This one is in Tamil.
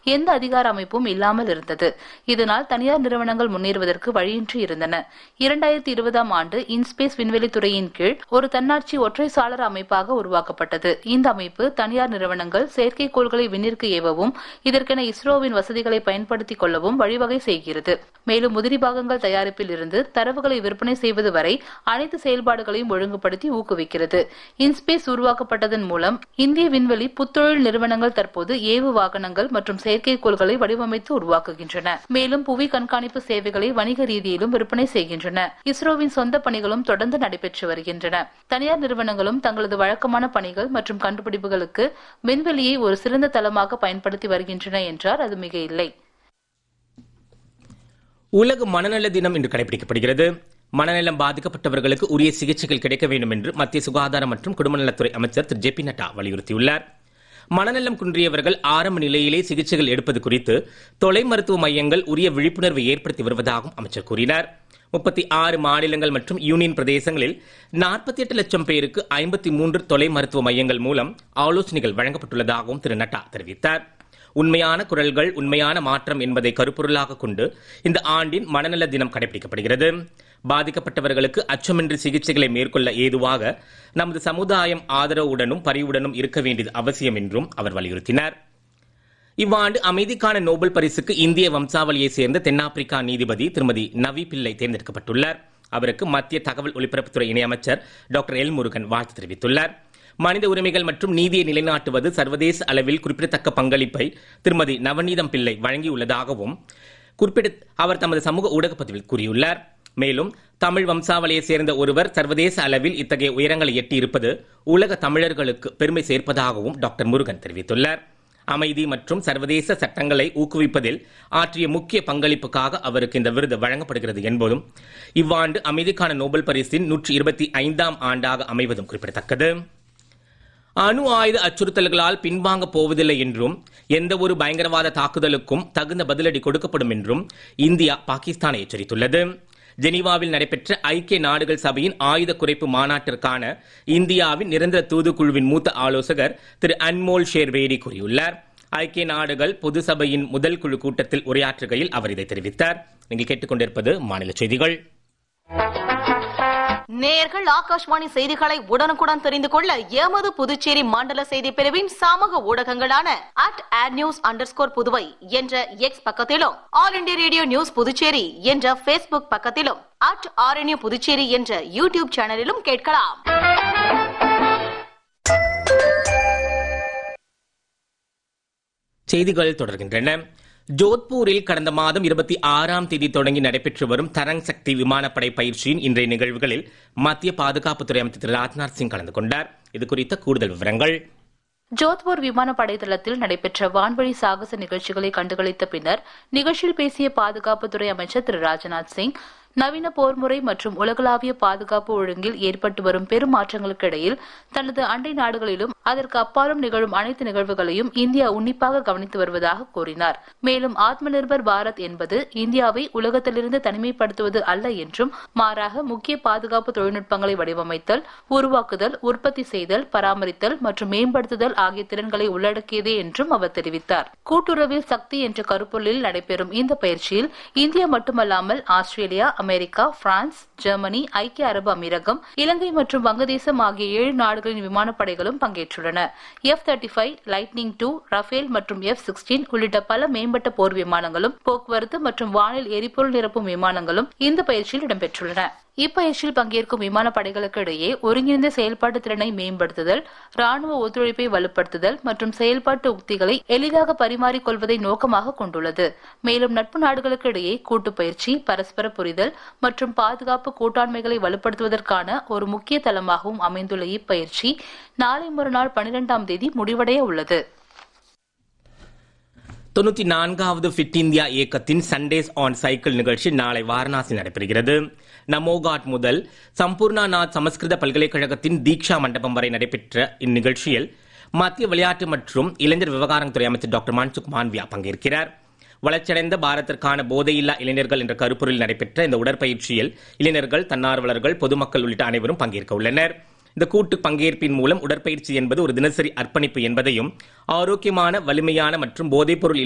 எந்த அதிகார அமைப்பும் இல்லாமல் இருந்தது இதனால் தனியார் நிறுவனங்கள் முன்னேறுவதற்கு வழியின்றி இருந்தன இரண்டாயிரத்தி இருபதாம் ஆண்டு இன்ஸ்பேஸ் விண்வெளி துறையின் கீழ் ஒரு தன்னாட்சி ஒற்றை சாளர அமைப்பாக உருவாக்கப்பட்டது இந்த அமைப்பு தனியார் நிறுவனங்கள் செயற்கைக்கோள்களை விண்ணிற்கு ஏவவும் இதற்கென இஸ்ரோவின் வசதிகளை பயன்படுத்திக் கொள்ளவும் வழிவகை செய்கிறது மேலும் உதிரி பாகங்கள் தயாரிப்பில் இருந்து தரவுகளை விற்பனை செய்வது வரை அனைத்து செயல்பாடுகளையும் ஒழுங்குபடுத்தி ஊக்குவிக்கிறது இன்ஸ்பேஸ் உருவாக்கப்பட்டதன் மூலம் இந்திய விண்வெளி புத்தொழில் நிறுவனங்கள் தற்போது ஏவு வாகனங்கள் மற்றும் செயற்கைக்கோள்களை வடிவமைத்து உருவாக்குகின்றன மேலும் புவி கண்காணிப்பு சேவைகளை வணிக ரீதியிலும் விற்பனை செய்கின்றன இஸ்ரோவின் சொந்த பணிகளும் தொடர்ந்து நடைபெற்று வருகின்றன தனியார் நிறுவனங்களும் தங்களது வழக்கமான பணிகள் மற்றும் கண்டுபிடிப்புகளுக்கு விண்வெளியை ஒரு சிறந்த தளமாக பயன்படுத்தி வருகின்றன என்றால் அது மிக இல்லை உலக மனநல தினம் இன்று கடைபிடிக்கப்படுகிறது மனநலம் பாதிக்கப்பட்டவர்களுக்கு உரிய சிகிச்சைகள் கிடைக்க வேண்டும் என்று மத்திய சுகாதாரம் மற்றும் குடும்ப நலத்துறை அமைச்சர் திரு ஜே பி நட்டா வலியுறுத்தியுள்ளார் மனநலம் குன்றியவர்கள் ஆரம்ப நிலையிலே சிகிச்சைகள் எடுப்பது குறித்து தொலை மருத்துவ மையங்கள் உரிய விழிப்புணர்வை ஏற்படுத்தி வருவதாகவும் அமைச்சர் கூறினார் முப்பத்தி ஆறு மாநிலங்கள் மற்றும் யூனியன் பிரதேசங்களில் நாற்பத்தி எட்டு லட்சம் பேருக்கு ஐம்பத்தி மூன்று தொலை மருத்துவ மையங்கள் மூலம் ஆலோசனைகள் வழங்கப்பட்டுள்ளதாகவும் திரு நட்டா தெரிவித்தார் உண்மையான குரல்கள் உண்மையான மாற்றம் என்பதை கருப்பொருளாக கொண்டு இந்த ஆண்டின் மனநல தினம் கடைபிடிக்கப்படுகிறது பாதிக்கப்பட்டவர்களுக்கு அச்சமின்றி சிகிச்சைகளை மேற்கொள்ள ஏதுவாக நமது சமுதாயம் ஆதரவுடனும் பரிவுடனும் இருக்க வேண்டியது அவசியம் என்றும் அவர் வலியுறுத்தினார் இவ்வாண்டு அமைதிக்கான நோபல் பரிசுக்கு இந்திய வம்சாவளியைச் சேர்ந்த தென்னாப்பிரிக்கா நீதிபதி திருமதி நவி பிள்ளை தேர்ந்தெடுக்கப்பட்டுள்ளார் அவருக்கு மத்திய தகவல் ஒலிபரப்புத்துறை இணையமைச்சர் டாக்டர் எல் முருகன் வாழ்த்து தெரிவித்துள்ளார் மனித உரிமைகள் மற்றும் நீதியை நிலைநாட்டுவது சர்வதேச அளவில் குறிப்பிடத்தக்க பங்களிப்பை திருமதி நவநீதம் பிள்ளை வழங்கியுள்ளதாகவும் குறிப்பிட அவர் தமது சமூக ஊடகப் பதிவில் கூறியுள்ளார் மேலும் தமிழ் வம்சாவளியை சேர்ந்த ஒருவர் சர்வதேச அளவில் இத்தகைய உயரங்களை எட்டியிருப்பது உலக தமிழர்களுக்கு பெருமை சேர்ப்பதாகவும் டாக்டர் முருகன் தெரிவித்துள்ளார் அமைதி மற்றும் சர்வதேச சட்டங்களை ஊக்குவிப்பதில் ஆற்றிய முக்கிய பங்களிப்புக்காக அவருக்கு இந்த விருது வழங்கப்படுகிறது என்பதும் இவ்வாண்டு அமைதிக்கான நோபல் பரிசின் நூற்றி இருபத்தி ஐந்தாம் ஆண்டாக அமைவதும் குறிப்பிடத்தக்கது அணு ஆயுத அச்சுறுத்தல்களால் பின்வாங்க போவதில்லை என்றும் எந்த ஒரு பயங்கரவாத தாக்குதலுக்கும் தகுந்த பதிலடி கொடுக்கப்படும் என்றும் இந்தியா பாகிஸ்தானை எச்சரித்துள்ளது ஜெனீவாவில் நடைபெற்ற ஐக்கிய நாடுகள் சபையின் ஆயுத குறைப்பு மாநாட்டிற்கான இந்தியாவின் நிரந்தர தூதுக்குழுவின் மூத்த ஆலோசகர் திரு அன்மோல் ஷேர்வேடி கூறியுள்ளார் ஐக்கிய நாடுகள் பொது சபையின் முதல் குழு கூட்டத்தில் உரையாற்றுகையில் அவர் இதை தெரிவித்தார் நீங்கள் கேட்டுக்கொண்டிருப்பது மாநில செய்திகள் நேயர்கள் ஆகாஷ்வாணி செய்திகளை உடனுக்குடன் தெரிந்து கொள்ள எமது புதுச்சேரி மண்டல செய்தி பிரிவின் சமூக ஊடகங்களான அட் ஆட் நியூஸ் அண்டர்ஸ்கோர் புதுவை என்ற எக்ஸ் பக்கத்திலும் All India Radio news Puducherry என்ற பேஸ்புக் பக்கத்திலும் அட் ஆர்என்யூ புதுச்சேரி என்ற யூடியூப் சேனலிலும் கேட்கலாம் செய்திகள் தொடர்கின்றன ஜோத்பூரில் கடந்த மாதம் இருபத்தி ஆறாம் தேதி தொடங்கி நடைபெற்று வரும் தரங் சக்தி விமானப்படை பயிற்சியின் இன்றைய நிகழ்வுகளில் மத்திய பாதுகாப்புத்துறை அமைச்சர் திரு ராஜ்நாத் சிங் கலந்து கொண்டார் இது குறித்த கூடுதல் விவரங்கள் ஜோத்பூர் விமானப்படை தளத்தில் நடைபெற்ற வான்வழி சாகச நிகழ்ச்சிகளை கண்டுகளித்த பின்னர் நிகழ்ச்சியில் பேசிய பாதுகாப்புத்துறை அமைச்சர் திரு ராஜ்நாத் சிங் நவீன போர்முறை மற்றும் உலகளாவிய பாதுகாப்பு ஒழுங்கில் ஏற்பட்டு வரும் பெரும் மாற்றங்களுக்கு இடையில் தனது அண்டை நாடுகளிலும் அதற்கு அப்பாலும் நிகழும் அனைத்து நிகழ்வுகளையும் இந்தியா உன்னிப்பாக கவனித்து வருவதாக கூறினார் மேலும் ஆத்ம நிர்பர் பாரத் என்பது இந்தியாவை உலகத்திலிருந்து தனிமைப்படுத்துவது அல்ல என்றும் மாறாக முக்கிய பாதுகாப்பு தொழில்நுட்பங்களை வடிவமைத்தல் உருவாக்குதல் உற்பத்தி செய்தல் பராமரித்தல் மற்றும் மேம்படுத்துதல் ஆகிய திறன்களை உள்ளடக்கியதே என்றும் அவர் தெரிவித்தார் கூட்டுறவில் சக்தி என்ற கருப்பொருளில் நடைபெறும் இந்த பயிற்சியில் இந்தியா மட்டுமல்லாமல் ஆஸ்திரேலியா அமெரிக்கா பிரான்ஸ் ஜெர்மனி ஐக்கிய அரபு அமீரகம் இலங்கை மற்றும் வங்கதேசம் ஆகிய ஏழு நாடுகளின் விமானப்படைகளும் பங்கேற்றுள்ளன F thirty five Lightning two Rafale மற்றும் எஃப் சிக்ஸ்டீன் உள்ளிட்ட பல மேம்பட்ட போர் விமானங்களும் போக்குவரத்து மற்றும் வானில் எரிபொருள் நிரப்பும் விமானங்களும் இந்த பயிற்சியில் இடம்பெற்றுள்ளன இப்பயிற்சியில் பங்கேற்கும் விமானப்படைகளுக்கு இடையே ஒருங்கிணைந்த செயல்பாட்டு திறனை மேம்படுத்துதல் ராணுவ ஒத்துழைப்பை வலுப்படுத்துதல் மற்றும் செயல்பாட்டு உக்திகளை எளிதாக பரிமாறிக்கொள்வதை நோக்கமாக கொண்டுள்ளது மேலும் நட்பு நாடுகளுக்கு இடையே கூட்டு பயிற்சி பரஸ்பர புரிதல் மற்றும் பாதுகாப்பு கூட்டாண்மைகளை வலுப்படுத்துவதற்கான ஒரு முக்கிய தளமாகவும் அமைந்துள்ள இப்பயிற்சி நாளை மறுநாள் பனிரெண்டாம் தேதி முடிவடைய உள்ளது தொண்ணூத்தி நான்காவது ஃபிட் இந்தியா இயக்கத்தின் சண்டேஸ் ஆன் சைக்கிள் நிகழ்ச்சி நாளை வாரணாசி நடைபெறுகிறது நமோகாட் முதல் சம்பூர்ணா நாத் சமஸ்கிருத பல்கலைக்கழகத்தின் தீக்ஷா மண்டபம் வரை நடைபெற்ற இந்நிகழ்ச்சியில் மத்திய விளையாட்டு மற்றும் இளைஞர் விவகாரத்துறை அமைச்சர் டாக்டர் மன்சுக் மாண்வியா பங்கேற்கிறார் வளர்ச்சியடைந்த பாரத்திற்கான போதையில்லா இளைஞர்கள் என்ற கருப்பொருளில் நடைபெற்ற இந்த உடற்பயிற்சியில் இளைஞர்கள் தன்னார்வலர்கள் பொதுமக்கள் உள்ளிட்ட அனைவரும் பங்கேற்க உள்ளனர் இந்த கூட்டு பங்கேற்பின் மூலம் உடற்பயிற்சி என்பது ஒரு தினசரி அர்ப்பணிப்பு என்பதையும் ஆரோக்கியமான வலிமையான மற்றும் போதைப்பொருள்